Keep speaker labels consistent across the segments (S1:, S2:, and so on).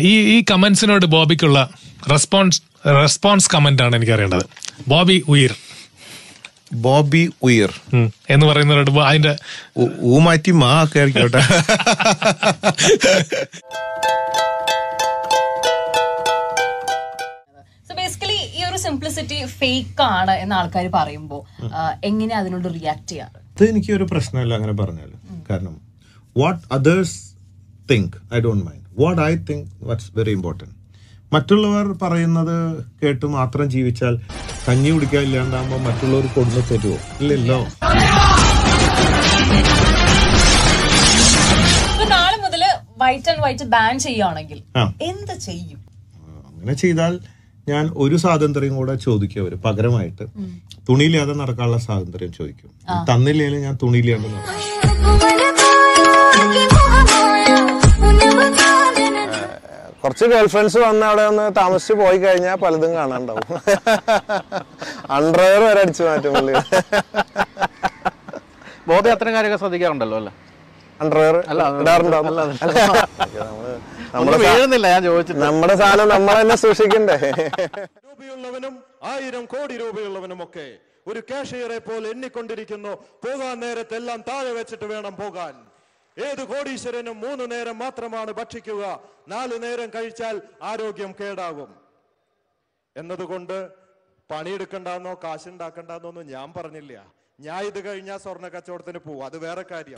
S1: ഈ ഈ കമന്റ്സിനോട് ബോബിക്കുള്ള റെസ്പോൺസ് റെസ്പോൺസ് കമന്റ് ആണ് എനിക്ക് അറിയേണ്ടത് ബോബി ഉയിർ
S2: ബോബി ഉയർ
S1: ഉം, എന്ന് പറയുന്നവരോട് ബോ- അതിന്റെ
S2: ഊ- ഊ മാറ്റി മാ ഒക്കെ ആയിരിക്കോട്ടെ
S3: സോ ബേസിക്കലി ഈ ഒരു സിംപ്ലിസിറ്റി ഫേക്ക് ആണ് എന്ന് ആൾക്കാർ പറയുമ്പോൾ എങ്ങനെ അതിനോട് റിയാക്ട് ചെയ്യാറ്
S2: അത് എനിക്ക് ഒരു പ്രശ്നമില്ല അങ്ങനെ പറഞ്ഞാല് കാരണം what others think I don't mind what I think what's very important മറ്റുള്ളവർ പറയുന്നത് കേട്ട് മാത്രം ജീവിച്ചാൽ കഞ്ഞി കുടിക്കാൻ ഇല്ലാണ്ടാകുമ്പോൾ മറ്റുള്ളവർ കൊടുന്നു തരുമോ ഇല്ലല്ലോ
S3: ഇപ്പൊ നാളെ മുതൽ വൈറ്റ് ആൻഡ് വൈറ്റ് ബാൻ ചെയ്യുകയാണെങ്കിൽ
S2: ആ.
S3: എന്ത് ചെയ്യും
S2: അങ്ങനെ ചെയ്താൽ ഞാൻ ഒരു സ്വാതന്ത്ര്യം കൂടെ ചോദിക്കും അവര് പകരമായിട്ട് തുണിയില്ലാതെ നടക്കാനുള്ള സ്വാതന്ത്ര്യം ചോദിക്കും തന്നില്ലെങ്കിൽ ഞാൻ തുണിയില്ലാണ്ട് നടക്കും
S4: കുറച്ച് ഗേൾ ഫ്രണ്ട്സ് വന്ന് അവിടെ ഒന്ന് താമസിച്ച് പോയി കഴിഞ്ഞാൽ പലതും കാണാണ്ടാവും അണ്ടർവെയർ വരെ അടിച്ചു മാറ്റും പുള്ളി
S5: ബോധം അത്തരം കാര്യമൊക്കെ ശ്രദ്ധിക്കാറുണ്ടല്ലോ അല്ലേ
S4: അണ്ടർവെയർ ഇടാറുണ്ടോ
S5: ഒന്നും വീഴുന്നില്ല ഞാൻ ചോദിച്ചിട്ട്
S4: നമ്മുടെ സാധനം നമ്മൾ തന്നെ സൂക്ഷിക്കണ്ടേ
S6: രൂപയുള്ളവനും ആയിരം കോടി രൂപയുള്ളവനുമൊക്കെ ഒരു കാഷ്യറെ പോലെ എണ്ണിക്കൊണ്ടിരിക്കുന്നു പോകാൻ നേരത്തെല്ലാം താഴെ വെച്ചിട്ട് വേണം പോകാൻ ഏത് കോടീശ്വരനും മൂന്ന് നേരം മാത്രമാണ് ഭക്ഷിക്കുക നാലു നേരം കഴിച്ചാൽ ആരോഗ്യം കേടാകും എന്നതുകൊണ്ട് പണിയെടുക്കണ്ടെന്നോ കാശുണ്ടാക്കണ്ടെന്നോ ഒന്നും ഞാൻ പറഞ്ഞില്ല ഞാൻ ഇത് കഴിഞ്ഞാൽ സ്വർണ്ണ കച്ചവടത്തിന് പോവും അത് വേറെ കാര്യം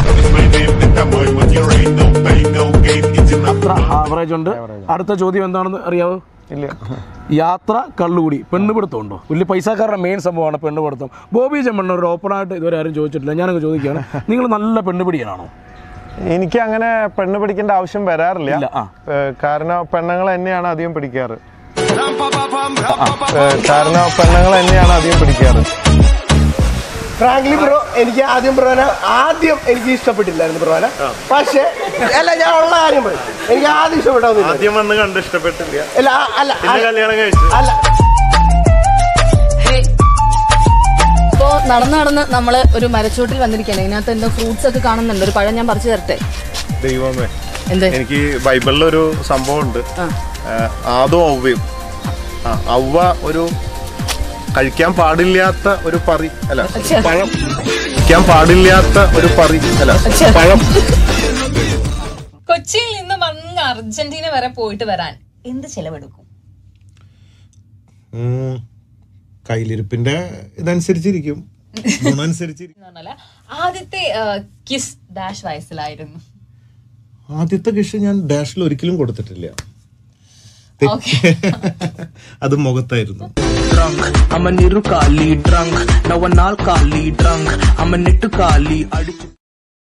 S7: അത്ര ആവറേജ് ഉണ്ട് അടുത്ത ചോദ്യം എന്താണെന്ന് അറിയാവോ
S4: ഇല്ല
S7: യാത്ര കള്ളുകൂടി പെണ്ണുപിടുത്തം ഉണ്ടോ വലിയ പൈസക്കാരുടെ മെയിൻ സംഭവമാണ് പെണ്ണുപിടുത്തം ബോബി ചെമ്മണ്ണ ഒരു ഓപ്പണായിട്ട് ഇതുവരെ ആരും ചോദിച്ചിട്ടില്ല ഞാനങ്ങ് ചോദിക്കുകയാണ് നിങ്ങൾ നല്ല പെണ്ണുപിടിയാണോ
S4: എനിക്ക് അങ്ങനെ പെണ്ണ് പിടിക്കേണ്ട ആവശ്യം വരാറില്ല
S7: ഇല്ല, ആ.
S4: ഏഹ് കാരണം പെണ്ണുങ്ങൾ തന്നെയാണ് അധികം പിടിക്കാറ് ഏഹ് കാരണം പെണ്ണുങ്ങൾ തന്നെയാണ് അധികം പിടിക്കാറ്
S8: ഫ്രാങ്ക്ലി ബ്രോ എനിക്ക് ആദ്യം ബ്രോനെ ആദ്യം എനിക്ക് ഇഷ്ടപ്പെട്ടില്ലായിരുന്നു ബ്രോനെ പക്ഷേ അല്ല ഞാൻ ഉള്ള കാര്യം പറയും എനിക്ക് ആദ്യം ഇഷ്ടപ്പെട്ടാവുന്നില്ല
S4: ആദ്യം വന്ന് കണ്ട് ഇഷ്ടപ്പെട്ടില്ല
S8: അല്ല ആ- അല്ല
S4: പിന്നെ
S8: ആ-
S4: കല്യാണം കഴിച്ചു
S8: അല്ല
S9: ഇപ്പോ നടന്ന് നടന്ന് നമ്മള് ഒരു മരച്ചോട്ടിൽ വന്നിരിക്കുകയാണ് ഇതിനകത്ത് എന്തോ ഫ്രൂട്ട്സ് ഒക്കെ കാണുന്നുണ്ട് ഒരു പഴം ഞാൻ പറിച്ചു തരട്ടെ
S4: ദൈവമേ
S9: എന്ത്
S4: എനിക്ക് ബൈബിളിലൊരു സംഭവം ഉണ്ട് ആദവും ഔവയും ആ, ഔവ ഒരു കഴിക്കാൻ പാടില്ലാത്ത ഒരു പറി അല്ല പഴം കഴിക്കാൻ പാടില്ലാത്ത ഒരു പറി അല്ല പഴം
S3: കൊച്ചിയിൽ നിന്ന് അങ്ങ് അർജന്റീന വരെ പോയിട്ട് വരാൻ എന്ത് ചെലവെടുക്കും
S2: ഉം. കയ്യിലിരിപ്പിന്റെ ഇതനുസരിച്ചിരിക്കും ഗുണമനുസരിച്ചിരിക്കും
S3: എന്ന് പറഞ്ഞാല് ആദ്യത്തെ കിസ് ഡാഷ് വയസ്സിലായിരുന്നു
S2: ആദ്യത്തെ കിഷ് ഞാൻ ഡാഷിൽ ഒരിക്കലും കൊടുത്തിട്ടില്ല
S3: ഓക്കെ
S2: അത് മുഖത്തായിരുന്നു
S7: I'm a niru kali drunk, now a nal kali drunk, I'm a nittu kali, adichu